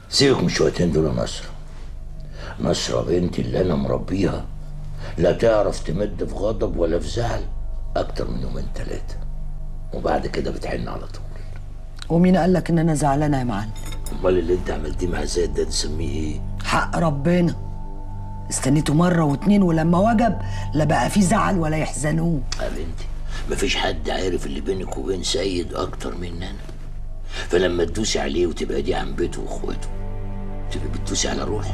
سيبك من الشويتين دول يا نصر نصرة بنتي اللي انا مربيها لا تعرف تمد في غضب ولا في زعل اكتر من يومين ثلاثة وبعد كده بتحن على طول ومين قال لك ان انا زعلانه يا معلم امال اللي انت عملتيه مع زيد ده نسميه ايه حق ربنا استنيته مره واتنين ولما وجب لا بقى في زعل ولا يحزنوه يا بنتي مفيش حد عارف اللي بينك وبين سيد اكتر مننا فلما تدوسي عليه وتبعدي عن بيته واخواته تبقي بتدوسي على روحك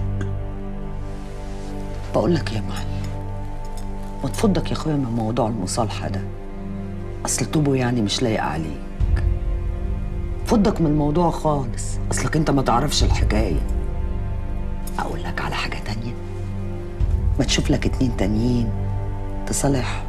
بقول لك يا معلم ما تفضك يا اخويا من موضوع المصالحه ده اصل توبه يعني مش لايق عليك فضك من الموضوع خالص اصلك انت ما تعرفش الحكايه اقول لك على حاجه تانية ما تشوف لك اتنين تانيين تصالحهم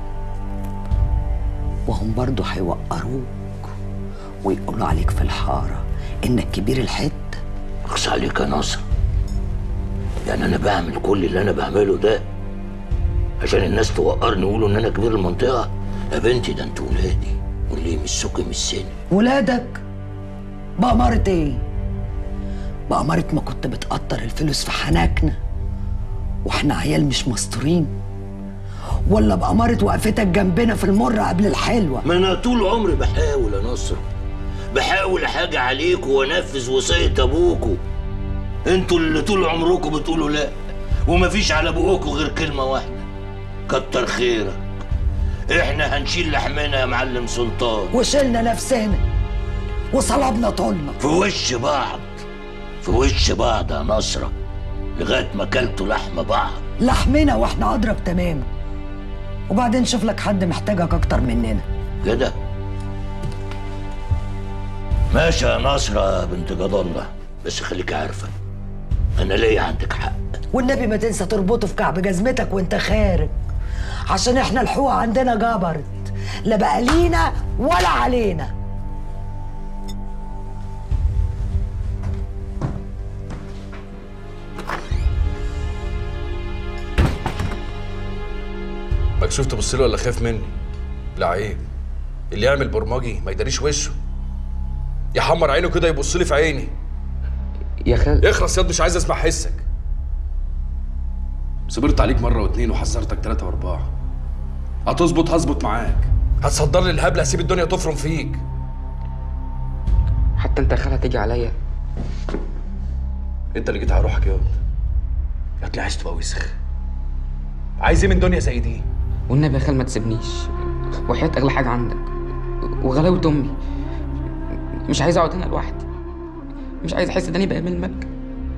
وهم برضو هيوقروك ويقولوا عليك في الحاره انك كبير الحته اقصى عليك يا ناصر يعني انا بعمل كل اللي انا بعمله ده عشان الناس توقرني ويقولوا ان انا كبير المنطقه يا بنتي ده انتوا ولادي واللي يمسوكي من السن ولادك بأمارة ايه؟ بأمارة ما كنت بتقطر الفلوس في حناكنا واحنا عيال مش مستورين ولا بأمارة وقفتك جنبنا في المرة قبل الحلوة ما انا طول عمري بحاول يا نصر بحاول حاجه عليكم وانفذ وصيه ابوكوا انتوا اللي طول عمركم بتقولوا لا ومفيش على بقكم غير كلمه واحده كتر خيرك احنا هنشيل لحمنا يا معلم سلطان وشلنا نفسنا وصلبنا طولنا في وش بعض في وش بعض يا نصرة لغاية ما كلتوا لحم بعض لحمنا واحنا أضرب تماما وبعدين شوف لك حد محتاجك أكتر مننا كده ماشي يا نصرة يا بنت جد الله بس خليك عارفة أنا ليا عندك حق والنبي ما تنسى تربطه في كعب جزمتك وانت خارج عشان احنا الحقوق عندنا جبرت لا بقى لينا ولا علينا مكسوف تبص له ولا خايف مني لا عيب اللي يعمل برمجي ما يداريش وشه يحمر عينه كده يبص لي في عيني يا خال اخرس ياض مش عايز اسمع حسك صبرت عليك مره واتنين وحذرتك تلاته واربعه هتظبط هظبط معاك هتصدر لي الهبل هسيب الدنيا تفرم فيك حتى انت يا خال هتيجي عليا انت اللي جيت على روحك ياض يا طلع عايز تبقى وسخ عايز ايه من دنيا زي دي والنبي يا خال ما تسيبنيش وحياة اغلى حاجه عندك وغلاوه امي مش عايز اقعد هنا لوحدي مش عايز احس اني بقى ملمك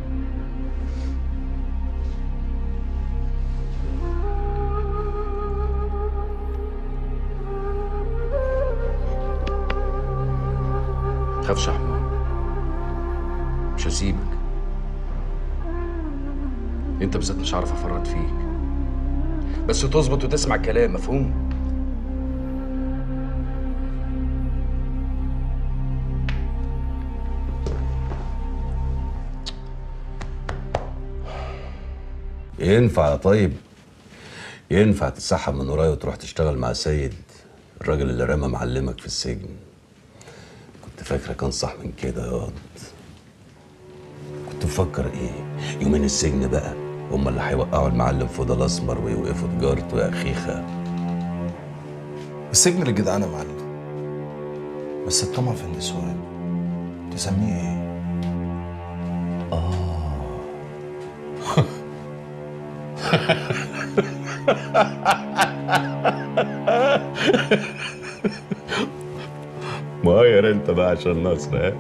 خافش يا حمار مش هسيبك انت بالذات مش هعرف افرط فيك بس تظبط وتسمع الكلام مفهوم ينفع يا طيب ينفع تتسحب من ورايا وتروح تشتغل مع سيد الراجل اللي رمى معلمك في السجن كنت فاكرك انصح من كده يا واد كنت مفكر ايه يومين السجن بقى هما اللي هيوقعوا المعلم فضل الاسمر ويوقفوا تجارته يا خيخه السجن للجدعان يا معلم بس الطمع في النسوان تسميه ايه؟ مغير انت بقى عشان نصر ها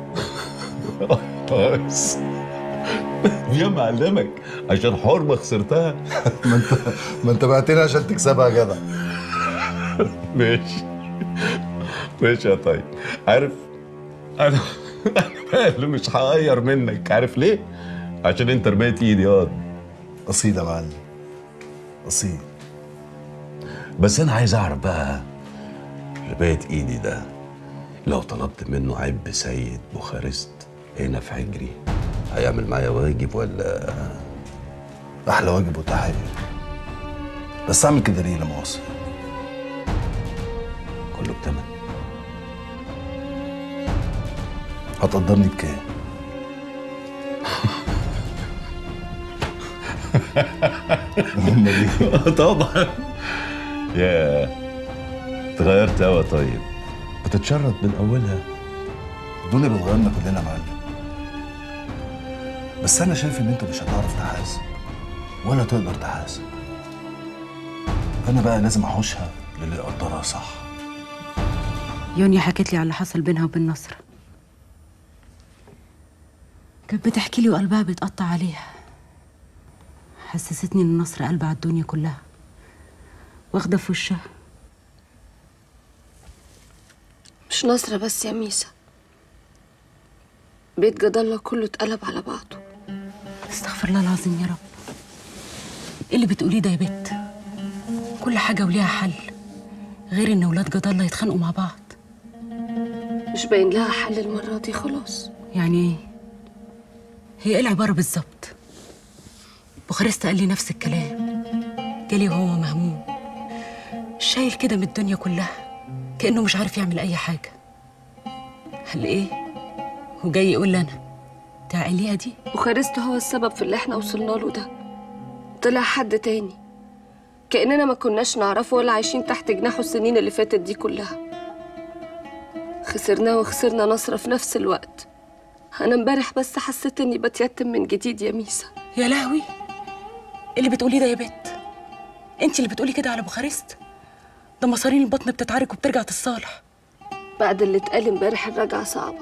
بس يا معلمك عشان حرمه خسرتها ما انت ما انت بعتني عشان تكسبها يا جدع ماشي ماشي يا طيب عارف انا انا اللي مش هغير منك عارف ليه؟ عشان انت رميت ايدي ياض اصيل يا معلم اصيل بس انا عايز اعرف بقى رميت ايدي ده لو طلبت منه عيب سيد بوخارست هنا في حجري هيعمل معايا واجب ولا احلى واجب وتحيه بس اعمل كده ليه لما اوصل كله بتمن هتقدرني بكام امال ايه طبعا يا اتغيرت قوي طيب بتتشرط من اولها الدنيا بتغيرنا كلنا يا معلم بس انا شايف ان انت مش هتعرف تحاسب ولا تقدر تحاسب انا بقى لازم احوشها للي يقدرها صح يونيا حكت لي على اللي حصل بينها وبين نصرة كانت بتحكي لي وقلبها بيتقطع عليها حسستني ان نصر قلبها على الدنيا كلها واخدة في وشها مش نصرة بس يا ميسا بيت جد الله كله اتقلب على بعضه استغفر الله العظيم يا رب ايه اللي بتقوليه ده يا بت كل حاجة وليها حل غير ان ولاد جد الله يتخانقوا مع بعض مش باين لها حل المرة دي خلاص يعني ايه هي ايه العبارة بالظبط بوخارست قال لي نفس الكلام جالي وهو مهموم شايل كده من الدنيا كلها كأنه مش عارف يعمل أي حاجة قال إيه وجاي يقول لي أنا تعقليها دي بوخارست هو السبب في اللي احنا وصلنا له ده طلع حد تاني كأننا ما كناش نعرفه ولا عايشين تحت جناحه السنين اللي فاتت دي كلها خسرناه وخسرنا نصرة في نفس الوقت أنا امبارح بس حسيت إني بتيتم من جديد يا ميسا يا لهوي إيه اللي بتقوليه ده يا بت انت اللي بتقولي كده على بوخارست ده مصارين البطن بتتعارك وبترجع تتصالح بعد اللي اتقال امبارح الرجعة صعبة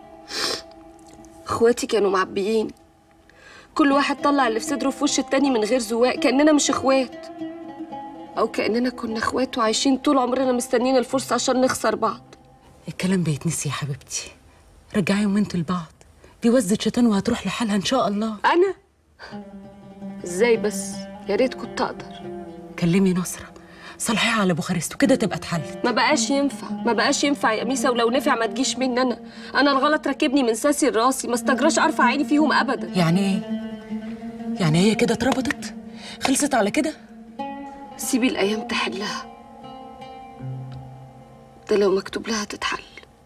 اخواتي كانوا معبيين كل واحد طلع اللي في صدره في وش التاني من غير زواق كأننا مش اخوات أو كأننا كنا اخوات وعايشين طول عمرنا مستنيين الفرصة عشان نخسر بعض الكلام بيتنسي يا حبيبتي رجعيهم انتوا لبعض دي وزة شيطان وهتروح لحالها ان شاء الله أنا ازاي بس يا ريت كنت أقدر كلمي نصرة صلحيها على بوخارست وكده تبقى اتحلت ما بقاش ينفع ما بقاش ينفع يا ميسا ولو نفع ما تجيش مني انا انا الغلط راكبني من ساسي لراسي ما استجراش ارفع عيني فيهم ابدا يعني ايه يعني هي كده اتربطت خلصت على كده سيبي الايام تحلها ده لو مكتوب لها تتحل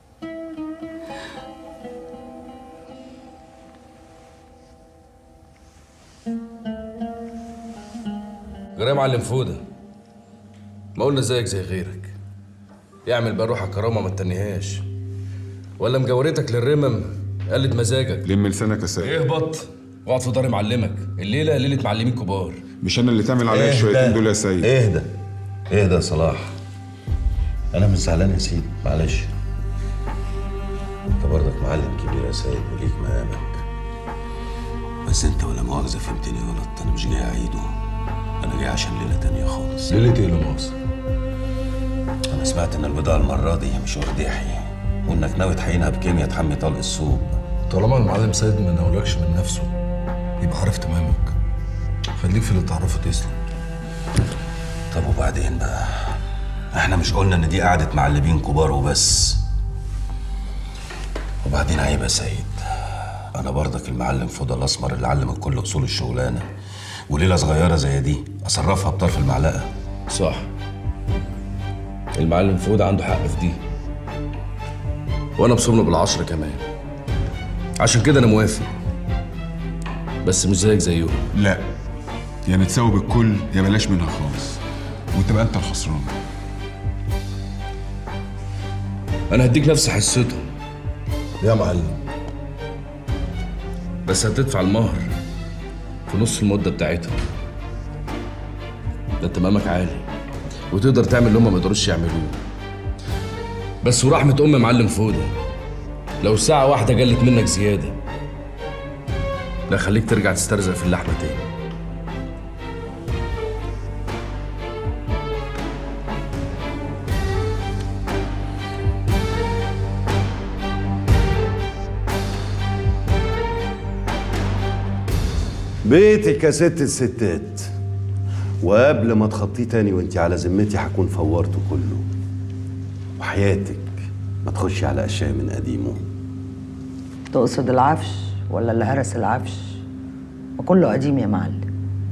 جرايه معلم فوده ما قلنا زيك زي غيرك يعمل بقى روحك كرامه ما تتنيهاش ولا مجاورتك للرمم قلد مزاجك لم لسانك يا سيد اهبط واقعد في دار معلمك الليله ليله معلمين كبار مش انا اللي تعمل عليا الشويتين دول يا سيد اهدى اهدى يا صلاح انا مش زعلان يا سيدي معلش انت برضك معلم كبير يا سيد وليك مقامك بس انت ولا مؤاخذه فهمتني غلط انا مش جاي اعيده انا جاي عشان ليله تانية خالص ليله ايه لا مؤاخذه انا سمعت ان البضاعه المره دي مش ورديحي وانك ناوي تحينها بكيمياء تحمي طلق السوق طالما المعلم سيد ما ناولكش من نفسه يبقى عارف تمامك خليك في اللي تعرفه تسلم طب وبعدين بقى احنا مش قلنا ان دي قعدة معلمين كبار وبس وبعدين عيب يا سيد انا برضك المعلم فضل الاسمر اللي علمك كل اصول الشغلانه وليله صغيره زي دي اصرفها بطرف المعلقه صح المعلم فوده عنده حق في دي وانا بصمله بالعشرة كمان عشان كده انا موافق بس مش زيك زيهم لا يا نتساوي بالكل يا بلاش منها خالص وتبقى انت الخسران انا هديك نفس حصتهم يا معلم بس هتدفع المهر في نص المدة بتاعتها ده انت مقامك عالي وتقدر تعمل اللي هم ما يقدروش يعملوه بس ورحمة أم معلم فودة لو ساعة واحدة جلت منك زيادة لا خليك ترجع تسترزق في اللحمة تاني بيتك يا ست الستات وقبل ما تخطيه تاني وانت على ذمتي هكون فورته كله وحياتك ما تخشي على اشياء من قديمه تقصد العفش ولا اللي هرس العفش وكله قديم يا معلم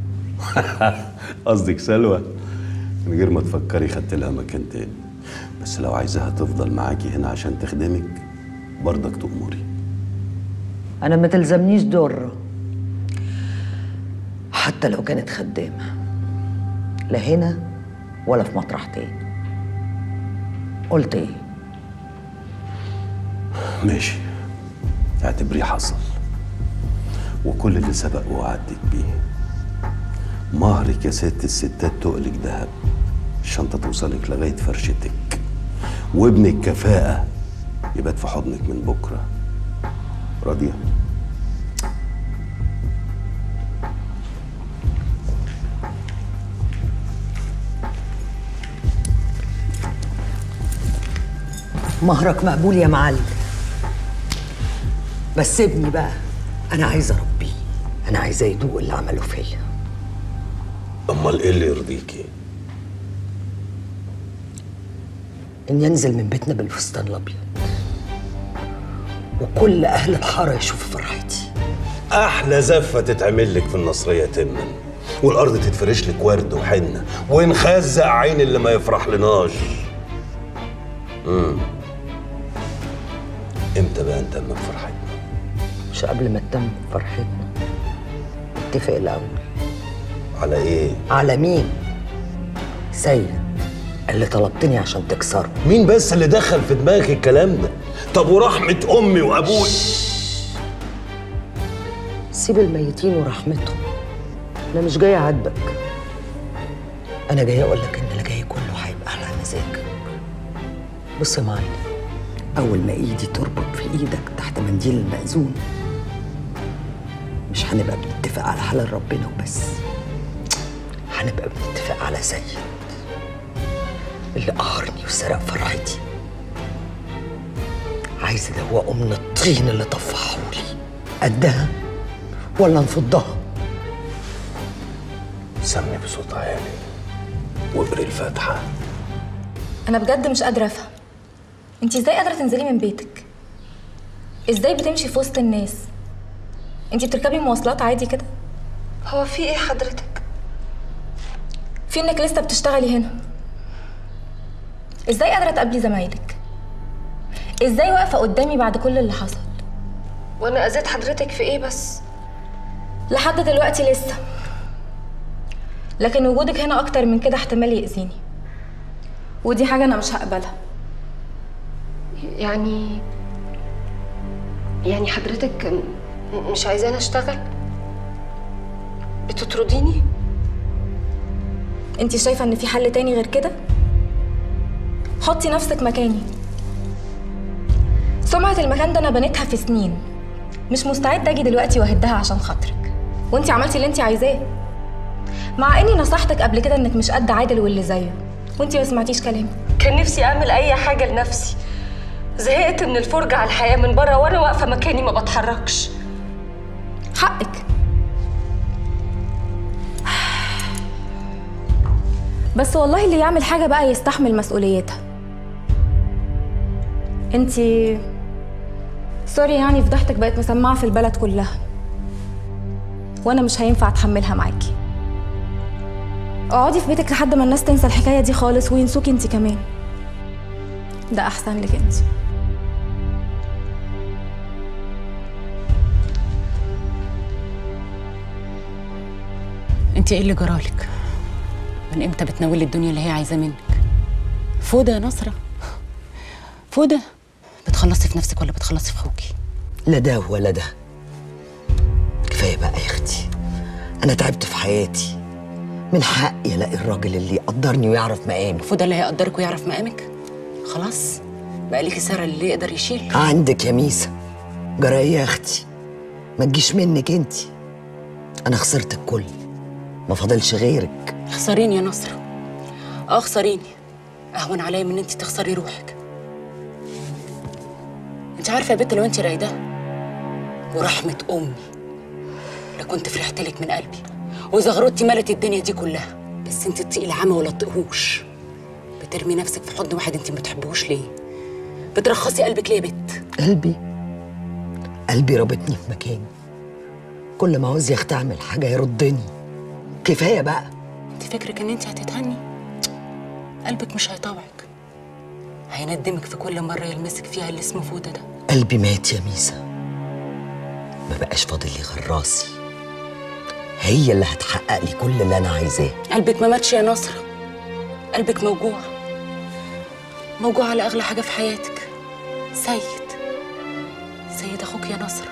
قصدك سلوى من غير ما تفكري خدت لها مكان تاني بس لو عايزاها تفضل معاكي هنا عشان تخدمك برضك تأمري انا ما تلزمنيش ضره حتى لو كانت خدامة لا هنا ولا في مطرح تاني قلت ايه ماشي اعتبريه حصل وكل اللي سبق وعدت بيه مهرك يا ست الستات تقلك دهب الشنطة توصلك لغاية فرشتك وابنك كفاءة يبات في حضنك من بكرة راضية؟ مهرك مقبول يا معلم بس ابني بقى انا عايزه اربيه انا عايزاه يدوق اللي عمله فيا أمال إيه اللي يرضيكي؟ ان ينزل من بيتنا بالفستان الابيض وكل اهل الحاره يشوفوا فرحتي أحلى زفة تتعمل لك في النصرية تما والأرض تتفرش لك ورد وحنة ونخزق عين اللي ما يفرح لناش امم امتى بقى نتمم فرحتنا؟ مش قبل ما تتم فرحتنا اتفق الاول على إيه؟ على مين سيد اللي طلبتني عشان تكسره مين بس اللي دخل في دماغك الكلام ده؟ طب ورحمة أمي وأبوي سيب الميتين ورحمتهم انا مش جاي اعاتبك انا جاي اقول لك ان اللي جاي كله هيبقى على مزاجك بص يا معلم اول ما ايدي تربط في ايدك تحت منديل المأذون مش هنبقى بنتفق على حلال ربنا وبس هنبقى بنتفق على سيد اللي قهرني وسرق فرحتي عايز ادوقه من الطين اللي طفحهولي قدها ولا نفضها سمي بصوت عالي واقري الفاتحة انا بجد مش قادره افهم انت ازاي قادره تنزلي من بيتك ازاي بتمشي في وسط الناس انت بتركبي مواصلات عادي كده هو في ايه حضرتك في انك لسه بتشتغلي هنا ازاي قادره تقابلي زمايلك ازاي واقفه قدامي بعد كل اللي حصل وانا اذيت حضرتك في ايه بس لحد دلوقتي لسه لكن وجودك هنا اكتر من كده احتمال يأذيني ودي حاجه انا مش هقبلها يعني يعني حضرتك م- مش عايزاني اشتغل بتطرديني انت شايفه ان في حل تاني غير كده حطي نفسك مكاني سمعة المكان ده انا بنيتها في سنين مش مستعدة اجي دلوقتي واهدها عشان خاطرك وانت عملتي اللي انت عايزاه مع اني نصحتك قبل كده انك مش قد عادل واللي زيه وانت ما سمعتيش كلامي كان نفسي اعمل اي حاجه لنفسي زهقت من الفرجه على الحياه من بره وانا واقفه مكاني ما بتحركش حقك بس والله اللي يعمل حاجة بقى يستحمل مسؤوليتها انتي سوري يعني فضحتك بقت مسمعة في البلد كلها وانا مش هينفع اتحملها معاكي اقعدي في بيتك لحد ما الناس تنسى الحكاية دي خالص وينسوكي انتي كمان ده احسن لك انتي انت ايه اللي جرالك من امتى بتناولي الدنيا اللي هي عايزاه منك فوده يا نصرة فوده بتخلصي في نفسك ولا بتخلصي في اخوكي لا ده ولا ده كفايه بقى يا اختي انا تعبت في حياتي من حقي الاقي الراجل اللي يقدرني ويعرف مقامي فوده اللي هيقدرك ويعرف مقامك خلاص بقى ليكي سارة اللي يقدر يشيل عندك يا ميسا جرايه يا اختي ما تجيش منك انت انا خسرت الكل ما فاضلش غيرك اخسريني يا نصرة اه اخسريني اهون عليا من ان انت تخسري روحك انت عارفه يا بنت لو انت رايده ورحمه امي لكنت فرحت لك من قلبي وزغرتي ملت الدنيا دي كلها بس انت تطيقي العمى ولا تطيقهوش بترمي نفسك في حضن واحد انت ما بتحبوش ليه بترخصي قلبك ليه يا بت قلبي قلبي رابطني في مكاني كل ما عاوز يخت اعمل حاجه يردني كفايه بقى انت فكرك ان انت هتتهني قلبك مش هيطوعك هيندمك في كل مره يلمسك فيها اللي اسمه فوده ده قلبي مات يا ميسا ما بقاش فاضل لي غير راسي هي اللي هتحقق لي كل اللي انا عايزاه قلبك ما ماتش يا نصرة قلبك موجوع موجوع على أغلى حاجة في حياتك سيد سيد أخوك يا نصرة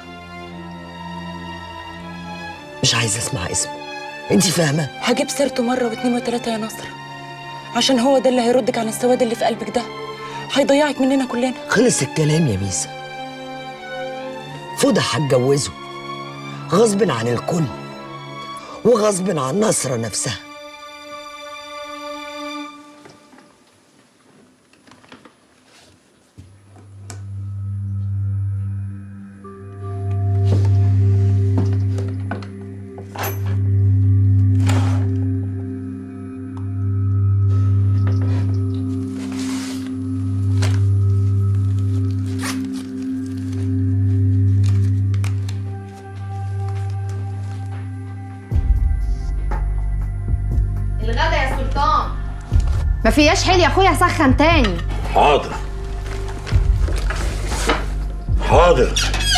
مش عايزه اسمع اسمه انت فاهمه هجيب سيرته مرة واتنين وتلاتة يا نصرة عشان هو ده اللي هيردك عن السواد اللي في قلبك ده هيضيعك مننا كلنا خلص الكلام يا ميسا فضح هتجوزه غصب عن الكل وغصب عن نصرة نفسها الغدا يا سلطان ما فيهاش حيل يا اخويا سخن تاني حاضر حاضر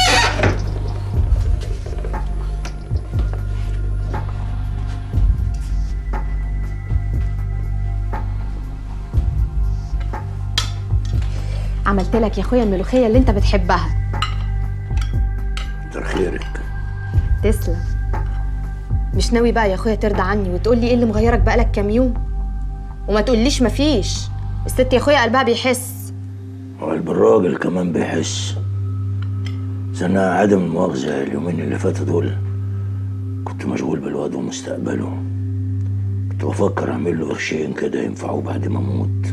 عملت لك يا اخويا الملوخيه اللي انت بتحبها كتر خيرك تسلم مش ناوي بقى يا اخويا ترضى عني وتقول لي ايه اللي مغيرك بقالك كام يوم وما تقوليش مفيش الست يا اخويا قلبها بيحس وقلب الراجل كمان بيحس بس انا عدم المؤاخذة اليومين اللي فاتوا دول كنت مشغول بالواد ومستقبله كنت بفكر اعمل له قرشين كده ينفعوه بعد ما اموت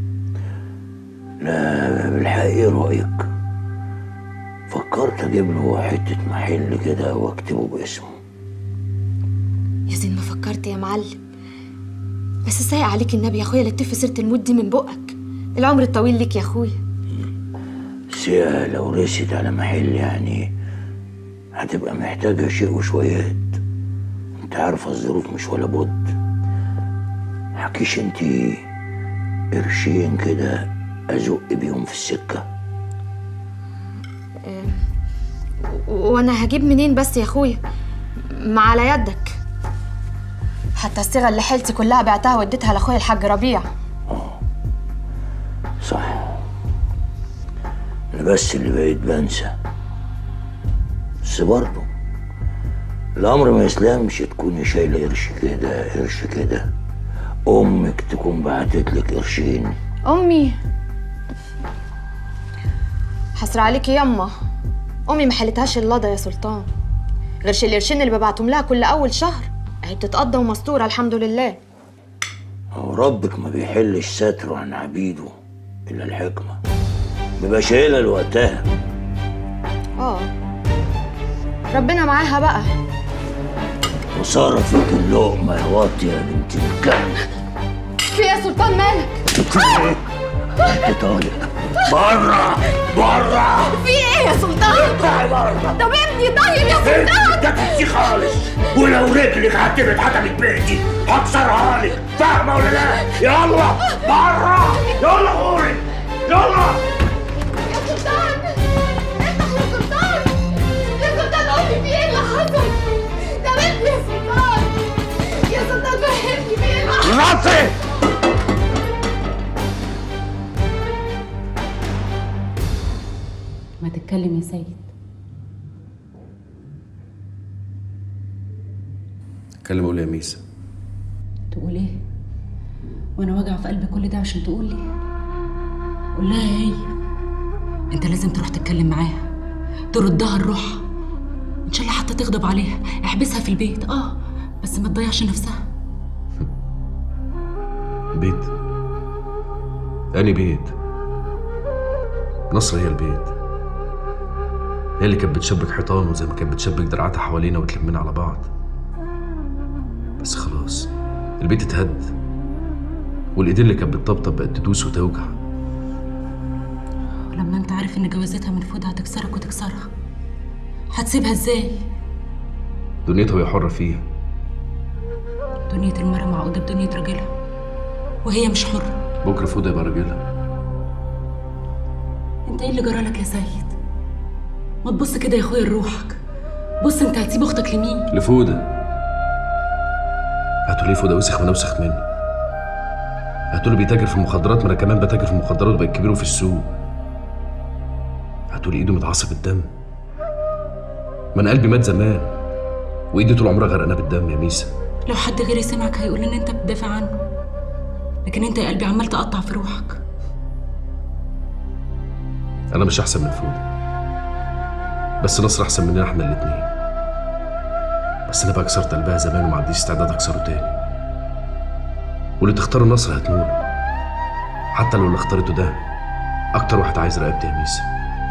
لا بالحقيقة ايه رأيك فكرت اجيب له حتة محل كده واكتبه باسمه يا زين ما فكرت يا معلم بس سايق عليك النبي يا اخويا لا تف سيره الموت دي من بقك العمر الطويل ليك يا اخويا بس هي لو رست على محل يعني هتبقى محتاجة شيء وشويات انت عارفة الظروف مش ولا بد حكيش انتي قرشين كده ازق بيهم في السكة و- وانا هجيب منين بس يا اخويا ما على يدك حتى الصيغه اللي حيلتي كلها بعتها واديتها لاخويا الحاج ربيع صح انا بس اللي بقيت بنسى بس برضه الامر ما يسلمش تكوني شايله قرش كده قرش كده امك تكون بعتت لك قرشين امي حسر عليك يما امي ما حلتهاش اللضا يا سلطان غيرش القرشين اللي ببعتهم لها كل اول شهر اهي بتتقضى ومستوره الحمد لله هو ربك ما بيحلش ستره عن عبيده الا الحكمه بيبقى شايلها لوقتها اه ربنا معاها بقى وصرفك اللقمه يا واطي يا بنت الكلب في يا سلطان مالك انت طالق بره بره في ايه يا سلطان اطلعي بره طب ابني طيب يا سلطان ده تنسي خالص ولو رجلك هتبت حتمت بيتي هكسرها لك فاهمه ولا لا يلا بره يلا غوري يلا يا سلطان افتح يا سلطان يا سلطان قولي في ايه اللي حصل طب ابني يا سلطان يا سلطان فهمني في ايه اللي حصل نصري ما تتكلم يا سيد اتكلم اقول يا ميسا تقول ايه وانا واجع في قلبي كل ده عشان تقول لي قول لها هي انت لازم تروح تتكلم معاها تردها الروح ان شاء الله حتى تغضب عليها احبسها في البيت اه بس ما تضيعش نفسها بيت أني بيت نصر هي البيت هي اللي كانت بتشبك حيطان وزي ما كانت بتشبك دراعاتها حوالينا وتلمنا على بعض بس خلاص البيت اتهد والايدين اللي كانت بتطبطب بقت تدوس وتوجع ولما انت عارف ان جوازتها من فوق هتكسرك وتكسرها هتسيبها ازاي دنيتها وهي حرة فيها دنيا المرأة معقودة بدنيا راجلها وهي مش حرة بكرة فوضى يبقى راجلها انت ايه اللي جرالك يا سيد ما تبص كده يا اخويا لروحك بص انت هتسيب اختك لمين لفودة هتقولي فوده وسخ وانا اوسخ منه هتقولي بيتاجر في المخدرات ما انا كمان بتاجر في المخدرات وبقيت كبير في السوق هتقولي ايده متعصب بالدم ما انا قلبي مات زمان وايدي طول عمرها غرقانه بالدم يا ميسا لو حد غيري سمعك هيقول ان انت بتدافع عنه لكن انت يا قلبي عمال تقطع في روحك انا مش احسن من فوده بس نصر احسن مننا احنا الاتنين بس انا بقى كسرت قلبها زمان وما عنديش استعداد اكسره تاني واللي تختاره نصر هتنوله حتى لو اللي اختارته ده اكتر واحد عايز رقبتي يا ميسا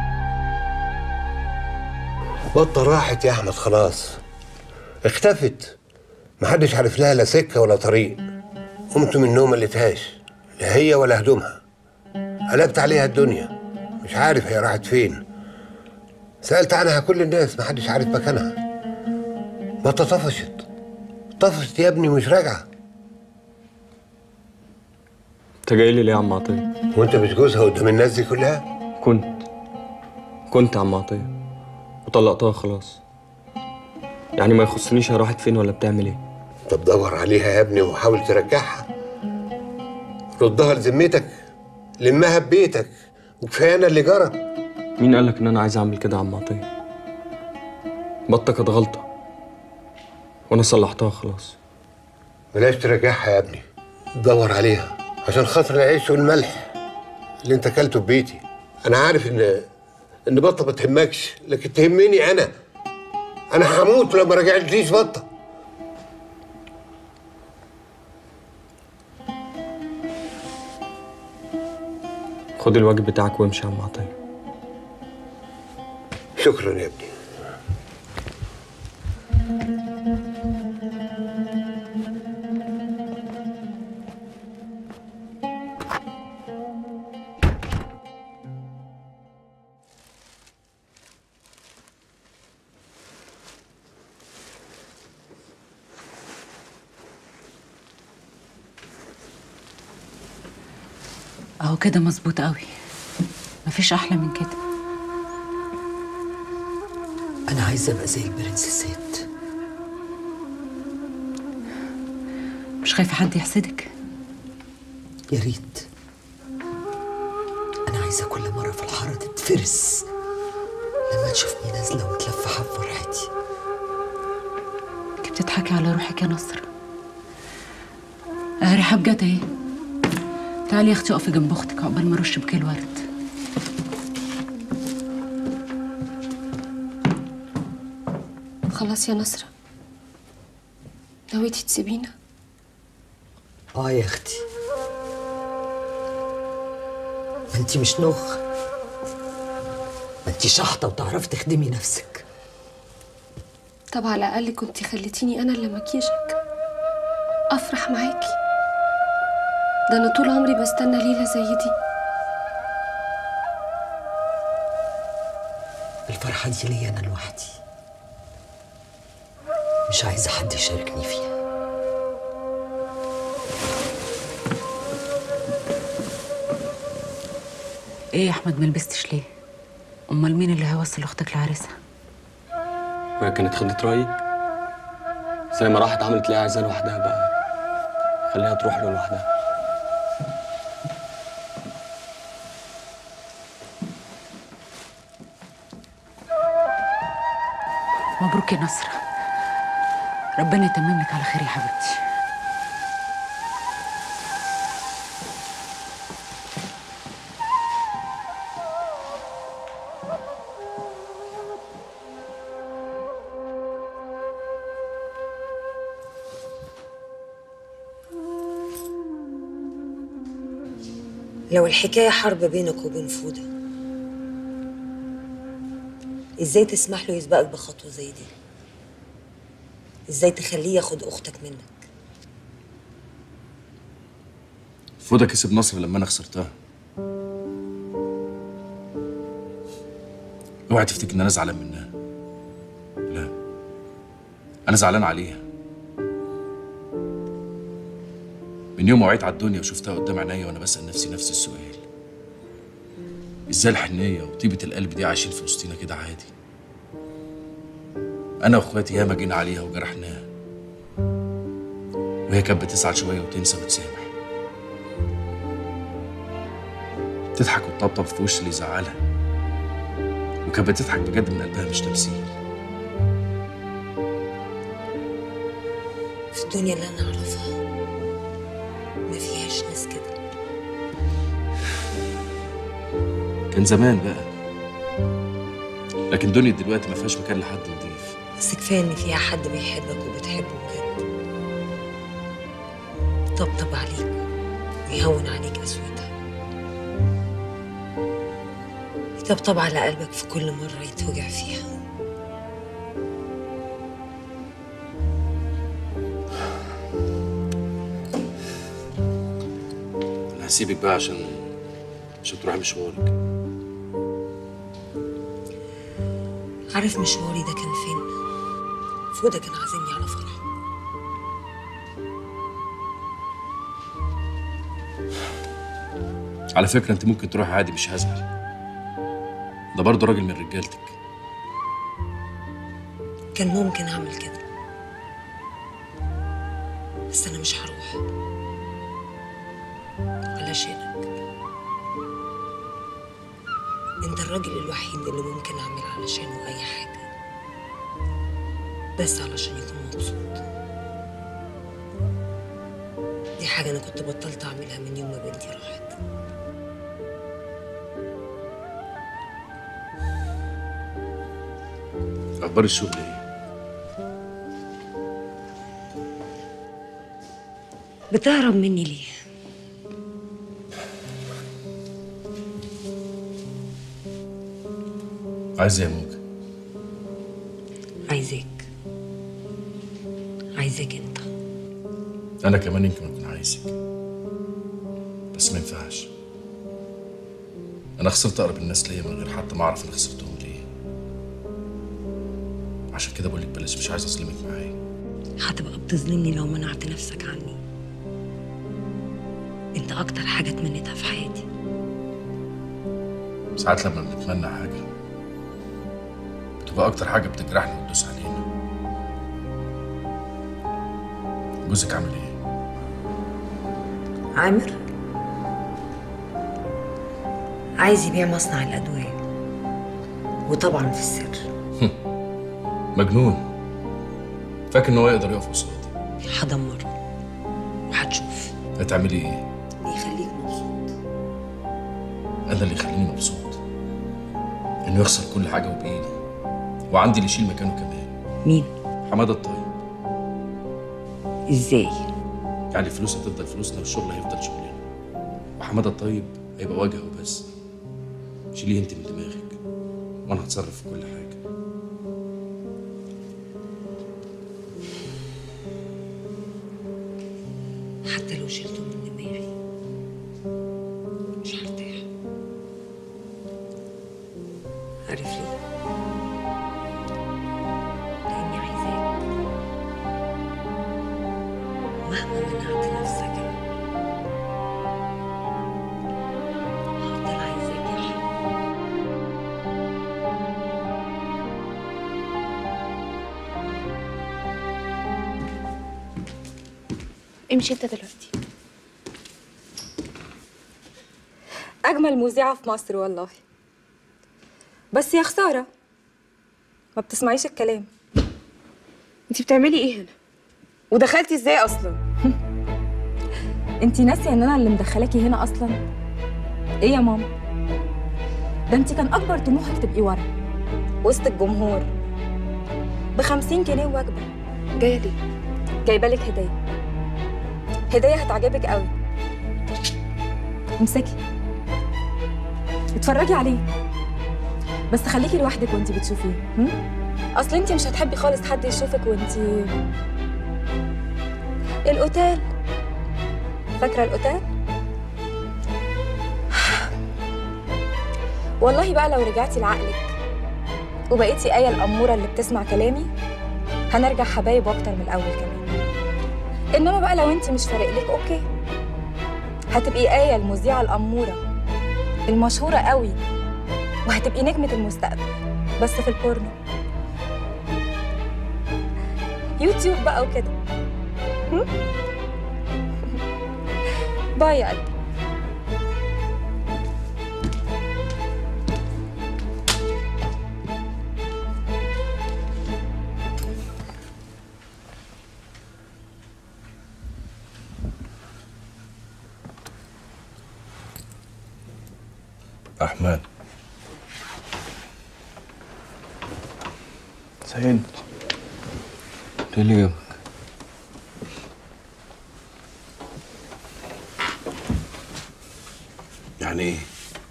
بطة راحت يا أحمد خلاص اختفت محدش عارف لها لا سكة ولا طريق قمت من النوم ما لقيتهاش لا هي ولا هدومها قلبت عليها الدنيا مش عارف هي راحت فين سألت عنها كل الناس محدش عارف مكانها بطة طفشت طفشت يا ابني مش راجعة انت جاي لي ليه يا عم عطيه؟ وانت مش جوزها قدام الناس دي كلها؟ كنت كنت يا عم عطيه وطلقتها خلاص يعني ما يخصنيش هي راحت فين ولا بتعمل ايه طب دور عليها يا ابني وحاول ترجعها ردها لذمتك لمها ببيتك وكفايه انا اللي جرى مين قالك ان انا عايز اعمل كده يا عم عطيه بطه كانت غلطه وانا صلحتها خلاص بلاش ترجعها يا ابني دور عليها عشان خاطر العيش والملح اللي انت اكلته في بيتي انا عارف ان ان بطه ما تهمكش لكن تهمني انا انا هموت لو ما رجعتليش بطه خد الواجب بتاعك وامشي يا عم عطيه شكرا يا ابني اهو كده مظبوط قوي مفيش احلى من كده انا عايزه ابقى زي البرنسيسات مش خايفه حد يحسدك يا ريت انا عايزه كل مره في الحاره تتفرس لما تشوفني نازله ومتلفحه بفرحتي انت بتضحكي على روحك يا نصر اه رحاب جت اهي تعالي يا اختي اقفي جنب اختك عقبال ما ارش بكيل ورد خلاص يا نصرة نويتي تسيبينا اه يا اختي ما انتي مش نخ ما انتي شحطه وتعرفي تخدمي نفسك طب على الأقل كنتي خليتيني أنا اللي مكياجك أفرح معاكي ده أنا طول عمري بستنى ليلة زي دي الفرحه دي ليا انا لوحدي مش عايزه حد يشاركني فيها ايه يا احمد ما لبستش ليه امال مين اللي هيوصل اختك لعريسها وهي كانت خدت رايي زي ما راحت عملت ليها عايزاه لوحدها بقى خليها تروح له لوحدها مبروك يا نصرة ربنا يتمم لك على خير يا حبيبتي لو الحكاية حرب بينك وبين فودة ازاي تسمح له يسبقك بخطوة زي دي ازاي تخليه ياخد اختك منك فوده كسب نصر لما انا خسرتها اوعي تفتكر ان انا زعلان منها لا انا زعلان عليها من يوم ما وعيت على الدنيا وشفتها قدام عينيا وانا بسال نفسي نفس السؤال ازاي الحنيه وطيبه القلب دي عايشين في وسطينا كده عادي انا واخواتي ياما جينا عليها وجرحناها وهي كانت بتزعل شويه وتنسى وتسامح تضحك وتطبطب في وش اللي يزعلها وكانت بتضحك بجد من قلبها مش تمثيل في الدنيا اللي انا اعرفها ما فيهاش ناس كده كان زمان بقى لكن دنيا دلوقتي ما فيهاش مكان لحد نضيف بس كفايه ان فيها حد بيحبك وبتحبه بجد يطبطب عليك ويهون عليك قسوتها يطبطب على قلبك في كل مرة يتوجع فيها انا هسيبك بقى عشان عشان تروحي مشوارك عارف مشواري ده كان فين؟ فودة كان عازمني على فرح على فكره انت ممكن تروحي عادي مش هزعل ده برضه راجل من رجالتك كان ممكن اعمل كده بس انا مش هروح علشانك انت الراجل الوحيد اللي ممكن اعمل علشانه اي حاجه بس علشان يكون مبسوط دي حاجه انا كنت بطلت اعملها من يوم ما بنتي راحت اخبار الشغل ايه بتهرب مني ليه عايز ايه يا موجة عايزاك عايزاك انت انا كمان يمكن اكون عايزك بس ما ينفعش انا خسرت اقرب الناس ليا من غير حتى ما اعرف انا خسرتهم ليه عشان كده بقول لك بلاش مش عايز اظلمك معايا هتبقى بتظلمني لو منعت نفسك عني انت اكتر حاجه تمنيتها في حياتي ساعات لما بنتمنى حاجه بتبقى اكتر حاجه بتجرحنا وتدوس علينا جوزك عامل ايه عامر عايز يبيع مصنع الادويه وطبعا في السر مجنون فاكر ان هو يقدر يقف قصادي هدمره وهتشوف هتعملي ايه يخليك مبسوط انا اللي يخليني مبسوط انه يخسر كل حاجه وبايدي وعندي اللي يشيل مكانه كمان مين حماده الطيب ازاي يعني الفلوس هتفضل فلوسنا والشغل هيفضل شغلنا وحماده الطيب هيبقى وجهه وبس شيليه انت من دماغك وانا هتصرف في كل حاجه حتى لو شلته من دماغي مش هرتاح عارف ليه؟ لأني عايزاك مهما منعت نفسك هفضل عايزاك يا حبيبي امشي انت دلوقتي اجمل مذيعه في مصر والله بس يا خساره ما بتسمعيش الكلام انت بتعملي ايه هنا ودخلتي ازاي اصلا انتي ناسيه ان انا اللي مدخلاكي هنا اصلا ايه يا ماما ده انتي كان اكبر طموحك تبقي ورا وسط الجمهور بخمسين جنيه وجبه جايه ليه جايبه لك هديه هديه هتعجبك قوي امسكي اتفرجي عليه بس خليكي لوحدك وانتي بتشوفيه هم؟ اصل انتي مش هتحبي خالص حد يشوفك وانتي الاوتيل فاكره الاوتيل والله بقى لو رجعتي لعقلك وبقيتي آية الأمورة اللي بتسمع كلامي هنرجع حبايب أكتر من الأول كمان إنما بقى لو أنت مش فارق لك أوكي هتبقي آية المذيعة الأمورة المشهورة قوي وهتبقي نجمة المستقبل بس في البورنو يوتيوب بقى وكده هم؟ باي يا قلبي احمد سيد ايه اللي جابك؟ يعني ايه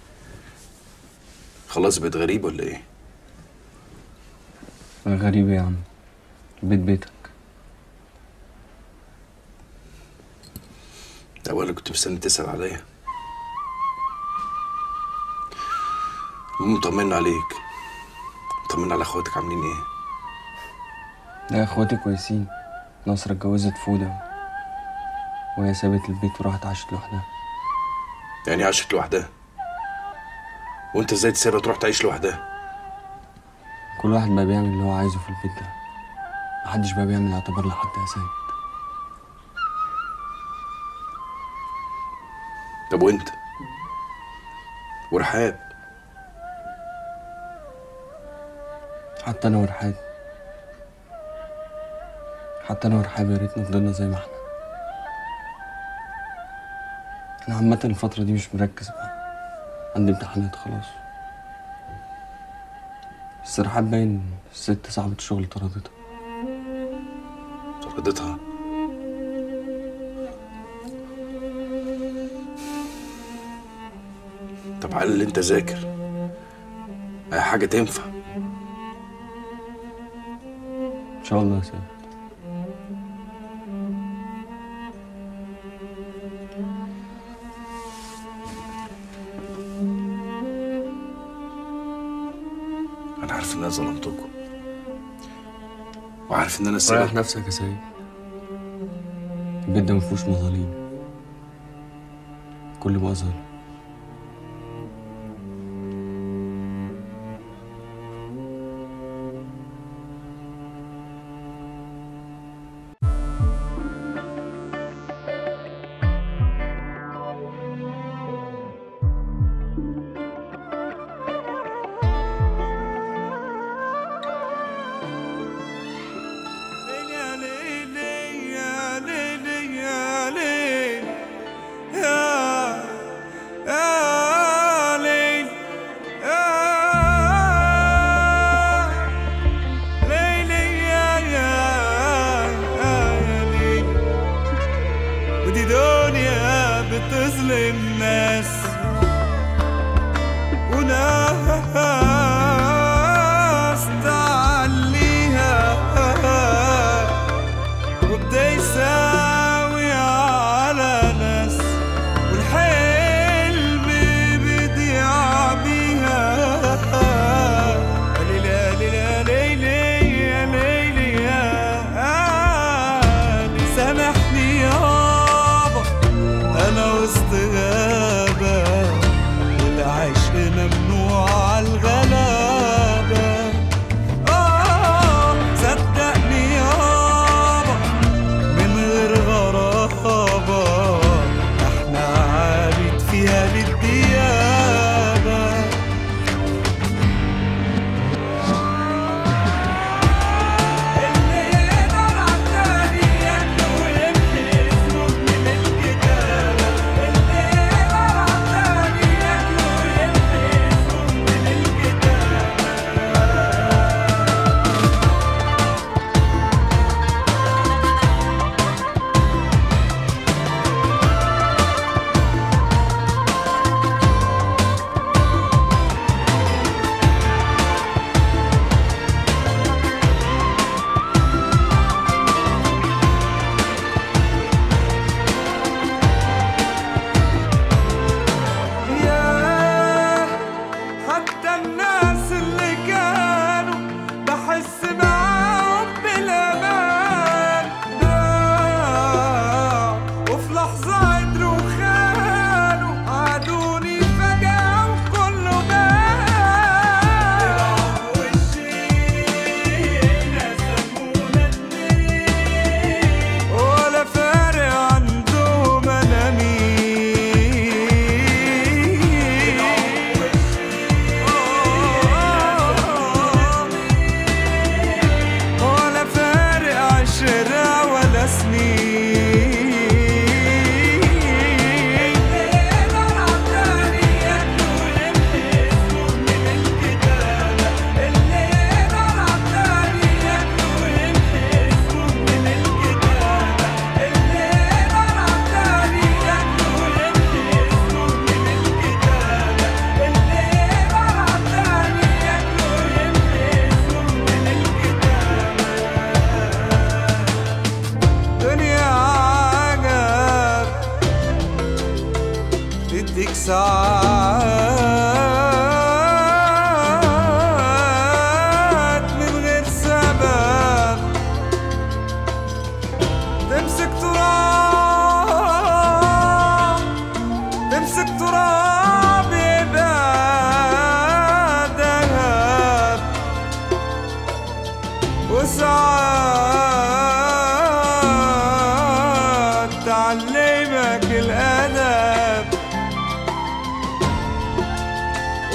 خلاص بقيت غريب ولا ايه غريب يا عم بيت بيتك ده ولا كنت مستني تسأل عليا المهم طمنا عليك طمنا على اخواتك عاملين ايه لا اخواتي كويسين نصر اتجوزت فودة وهي سابت البيت وراحت عاشت لوحدها يعني عاشت لوحدها وانت ازاي تسيبها تروح تعيش لوحدها كل واحد بقى بيعمل اللي هو عايزه في البيت ده محدش بقى بيعمل اعتبار لحد يا سيد طب وانت ورحاب حتى انا ورحاب حتى انا ورحاب يا ريتنا فضلنا زي ما احنا انا عامة الفترة دي مش مركز بقى عندي امتحانات خلاص بس رحاب باين الست صاحبة الشغل طردتها طردتها طب على اللي انت ذاكر اي حاجه تنفع ان شاء الله يا سيد انا عارف ان انا ظلمتكم وعارف ان انا ريح السبب نفسك يا سيد البيت ده مفيهوش مظالم كل بقى ظالم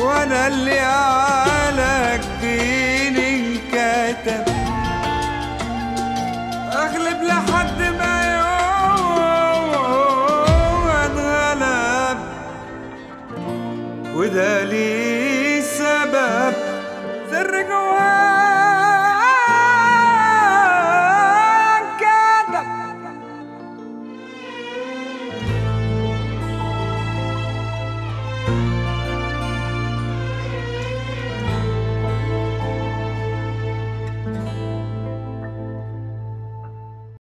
وانا اللي على جبيني انكتب اغلب لحد ما يوم اتغلب وده ليه